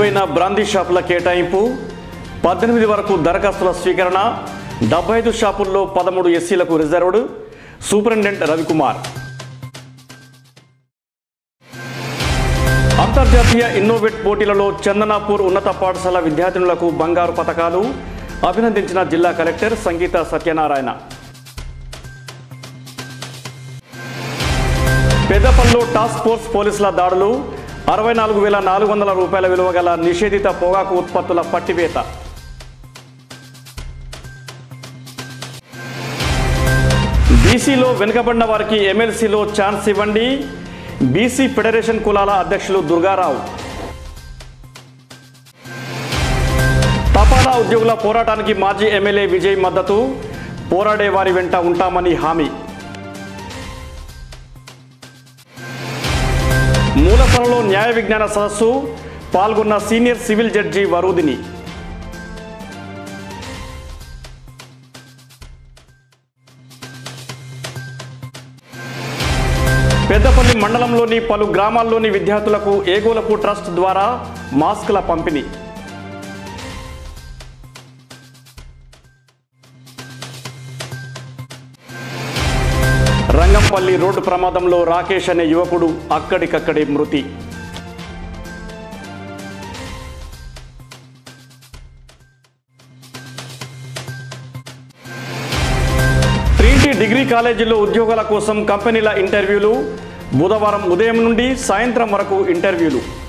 విలువైన బ్రాందీ షాపుల కేటాయింపు పద్దెనిమిది వరకు దరఖాస్తుల స్వీకరణ డెబ్బై ఐదు షాపుల్లో పదమూడు ఎస్సీలకు రిజర్వ్డ్ సూపరింటెండెంట్ రవికుమార్ అంతర్జాతీయ ఇన్నోవేట్ పోటీలలో చందనాపూర్ ఉన్నత పాఠశాల విద్యార్థినులకు బంగారు పథకాలు అభినందించిన జిల్లా కలెక్టర్ సంగీత సత్యనారాయణ పెద్దపల్లిలో టాస్క్ ఫోర్స్ పోలీసుల దాడులు అరవై నాలుగు వేల నాలుగు వందల రూపాయల విలువ గల నిషేధిత పొగాకు ఉత్పత్తుల పట్టివేత బీసీలో వెనుకబడిన వారికి ఎమ్మెల్సీలో ఛాన్స్ ఇవ్వండి బీసీ ఫెడరేషన్ కులాల అధ్యక్షులు దుర్గారావు తపాలా ఉద్యోగుల పోరాటానికి మాజీ ఎమ్మెల్యే విజయ్ మద్దతు పోరాడే వారి వెంట ఉంటామని హామీ మూలపరలో న్యాయ విజ్ఞాన సదస్సు పాల్గొన్న senior civil judge Varudini Peddapalli మండలంలోని పలు గ్రామాల్లోని విద్యార్థులకు ఏగోలపు ట్రస్ట్ ద్వారా మాస్కుల పంపిణీ రంగంపల్లి రోడ్డు ప్రమాదంలో రాకేష్ అనే యువకుడు అక్కడికక్కడే మృతి ట్రీటీ డిగ్రీ కాలేజీలో ఉద్యోగాల కోసం కంపెనీల ఇంటర్వ్యూలు బుధవారం ఉదయం నుండి సాయంత్రం వరకు ఇంటర్వ్యూలు